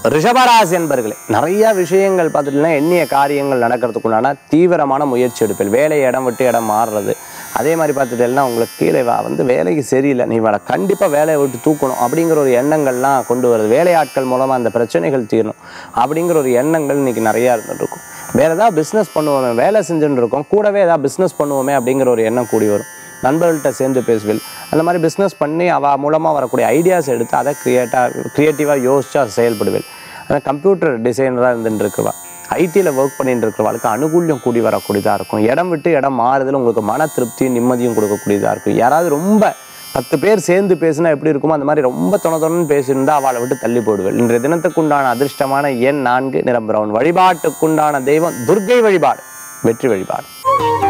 ரிஷபராசி என்பர்களே நிறைய விஷயங்கள் பார்த்துட்டுனா எண்ணிய காரியங்கள் நடக்கிறதுக்குண்டான தீவிரமான முயற்சி எடுப்பேன் வேலை இடம் விட்டு இடம் மாறுறது அதே மாதிரி பார்த்துட்டேன்னா உங்களுக்கு கீழே வா வந்து வேலைக்கு சரியில்லை நீ இவளை கண்டிப்பாக வேலையை விட்டு தூக்கணும் அப்படிங்கிற ஒரு எண்ணங்கள்லாம் கொண்டு வருது வேலையாட்கள் மூலமாக அந்த பிரச்சனைகள் தீரணும் அப்படிங்கிற ஒரு எண்ணங்கள் இன்னைக்கு நிறையா இருந்துட்டு இருக்கும் வேறு ஏதாவது பிஸ்னஸ் பண்ணுவோமே வேலை செஞ்சுட்டு இருக்கோம் கூடவே ஏதாவது பிஸ்னஸ் பண்ணுவோமே அப்படிங்கிற ஒரு எண்ணம் கூடி வரும் நண்பர்கள்ட்ட சேர்ந்து பேசுவேன் அந்த மாதிரி பிஸ்னஸ் பண்ணி அவ மூலமாக வரக்கூடிய ஐடியாஸ் எடுத்து அதை க்ரியேட்டாக க்ரியேட்டிவாக யோசிச்சு அதை செயல்படுவேன் ஆனால் கம்ப்யூட்டர் டிசைனராக இருந்துட்டு இருக்கிறவா ஐடியில் ஒர்க் பண்ணிட்டு இருக்கிறவளுக்கு அனுகூல்யம் கூடி வரக்கூடியதாக இருக்கும் இடம் விட்டு இடம் மாறுதல் உங்களுக்கு மன திருப்தியும் நிம்மதியும் கொடுக்கக்கூடியதாக இருக்கும் யாராவது ரொம்ப பத்து பேர் சேர்ந்து பேசினா எப்படி இருக்குமோ அந்த மாதிரி ரொம்ப தொண தொணன்னு பேசியிருந்தா அவளை விட்டு தள்ளி போடுவேன் இன்றைய தினத்துக்குண்டான அதிர்ஷ்டமான எண் நான்கு நிறம் பிரவுன் வழிபாட்டுக்குண்டான தெய்வம் துர்க்கை வழிபாடு வெற்றி வழிபாடு